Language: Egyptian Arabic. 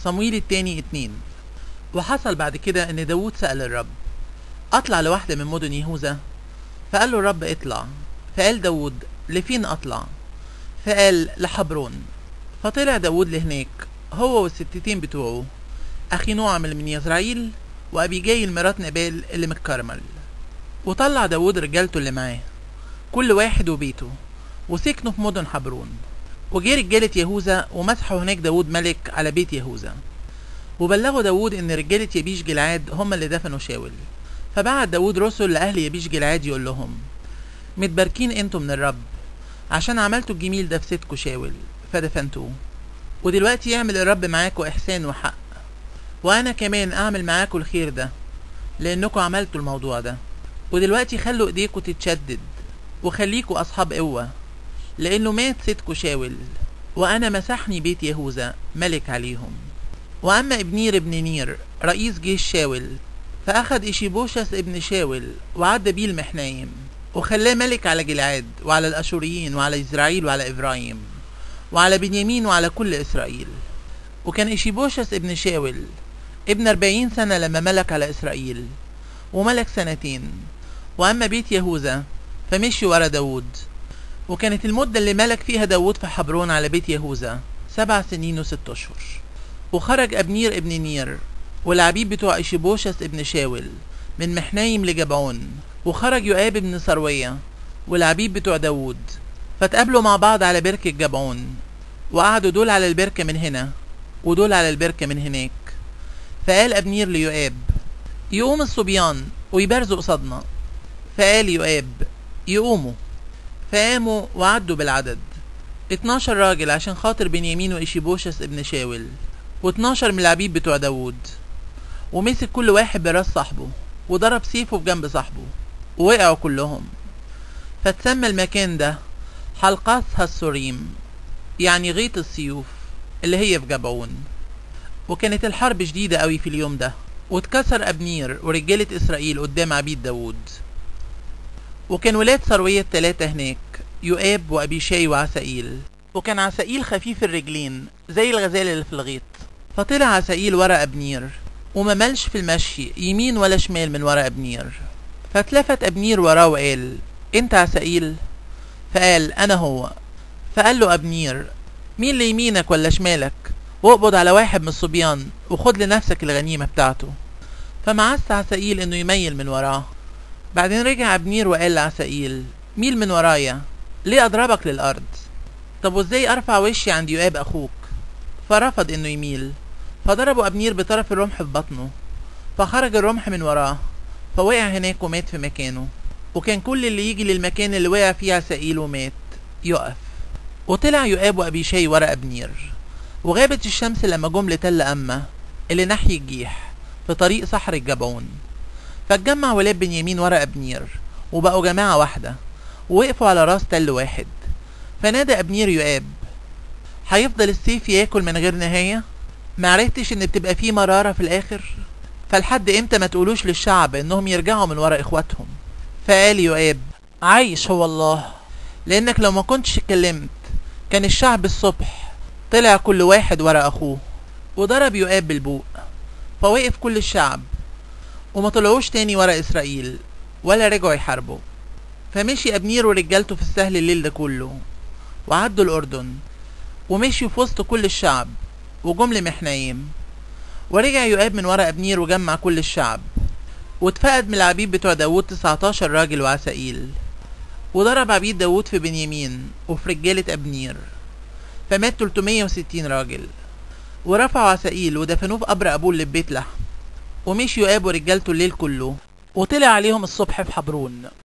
صمويل التاني اتنين وحصل بعد كده ان داود سأل الرب اطلع لواحدة من مدن يهوذا فقال له الرب اطلع فقال داود لفين اطلع فقال لحبرون فطلع داود لهناك هو والستتين بتوعه اخي نعم من يزرعيل وابي جايل مرات نبال اللي من الكرمل وطلع داود رجالته اللي معاه كل واحد وبيته وسكنوا في مدن حبرون وجه رجالة يهوذا ومسحوا هناك داود ملك على بيت يهوذا وبلغوا داود ان رجالة يبيش جلعاد هم اللي دفنوا شاول فبعت داود رسل لأهل يبيش جلعاد يقول لهم متباركين انتوا من الرب عشان عملتوا الجميل ده في سيدكوا شاول فدفنتوه ودلوقتي يعمل الرب معاكوا إحسان وحق وأنا كمان أعمل معاكوا الخير ده لأنكوا عملتوا الموضوع ده ودلوقتي خلوا إيديكوا تتشدد وخليكوا أصحاب قوة لأنه مات سيدكوا شاول وأنا مسحني بيت يهوذا ملك عليهم وأما ابنير ابن نير رئيس جيش شاول فأخد إشيبوشس ابن شاول وعدى بيه المحنايم وخلاه ملك على جلعاد وعلى الأشوريين وعلى إسرائيل وعلى إبراهيم وعلى بنيامين وعلى كل إسرائيل وكان إشيبوشس ابن شاول ابن أربعين سنة لما ملك على إسرائيل وملك سنتين وأما بيت يهوذا فمشي ورا داود وكانت المدة اللي ملك فيها داود في حبرون على بيت يهوذا سبع سنين وست أشهر وخرج أبنير ابن نير والعبيد بتوع إشيبوشس ابن شاول من محنايم لجبعون وخرج يؤاب ابن سروية والعبيد بتوع داود فتقابلوا مع بعض على بركة جبعون وقعدوا دول على البركة من هنا ودول على البركة من هناك فقال أبنير ليؤاب يقوم الصبيان ويبرزوا قصادنا فقال يؤاب يقوموا فقاموا وعدوا بالعدد اتناشر راجل عشان خاطر بنيامين وإشيبوشس ابن شاول واتناشر من العبيد بتوع داود ومسك كل واحد براس صاحبه وضرب سيفه في جنب صاحبه ووقعوا كلهم فتسمى المكان ده حلقات هالسوريم يعني غيط السيوف اللي هي في جبعون وكانت الحرب شديدة قوي في اليوم ده واتكسر أبنير ورجالة إسرائيل قدام عبيد داود وكان ولاد سروية التلاتة هناك يؤاب وأبيشاي وعسائيل وكان عسائيل خفيف الرجلين زي الغزال اللي في الغيط فطلع عسائيل ورا أبنير وما ملش في المشي يمين ولا شمال من ورا أبنير فاتلفت أبنير وراه وقال انت عسائيل فقال انا هو فقال له ابنير مين اللي يمينك ولا شمالك واقبض على واحد من الصبيان وخد لنفسك الغنيمة بتاعته فمعس عسائيل انه يميل من وراه بعدين رجع ابنير وقال لعسائيل ميل من ورايا ليه اضربك للارض طب وازاي ارفع وشي عند يؤاب اخوك فرفض انه يميل فضربوا ابنير بطرف الرمح في بطنه فخرج الرمح من وراه فوقع هناك ومات في مكانه وكان كل اللي يجي للمكان اللي وقع فيه عسائيل ومات يقف وطلع يؤاب وأبيشاي ورا أبنير وغابت الشمس لما جم لتل أمة اللي ناحية الجيح في طريق صحر الجبعون فاتجمع ولاد بنيامين ورا أبنير وبقوا جماعة واحدة ووقفوا على راس تل واحد فنادى أبنير يؤاب هيفضل السيف ياكل من غير نهاية معرفتش ان بتبقى فيه مرارة في الآخر فلحد امتى ما تقولوش للشعب انهم يرجعوا من ورا اخواتهم فقال يؤاب عايش هو الله لانك لو ما كنتش اتكلمت كان الشعب الصبح طلع كل واحد ورا اخوه وضرب يؤاب بالبوق فوقف كل الشعب وما طلعوش تاني ورا اسرائيل ولا رجعوا يحاربوا فمشي ابنير ورجالته في السهل الليل ده كله وعدوا الاردن ومشيوا في وسط كل الشعب وجم لمحنايم ورجع يؤاب من ورا ابنير وجمع كل الشعب واتفقد من العبيد بتوع داود 19 راجل وعسائيل وضرب عبيد داود في بنيامين وفي رجالة أبنير فمات 360 راجل ورفعوا عسائيل ودفنوه في قبر أبوه اللي في بيت لحم ومشي يؤاب ورجالته الليل كله وطلع عليهم الصبح في حبرون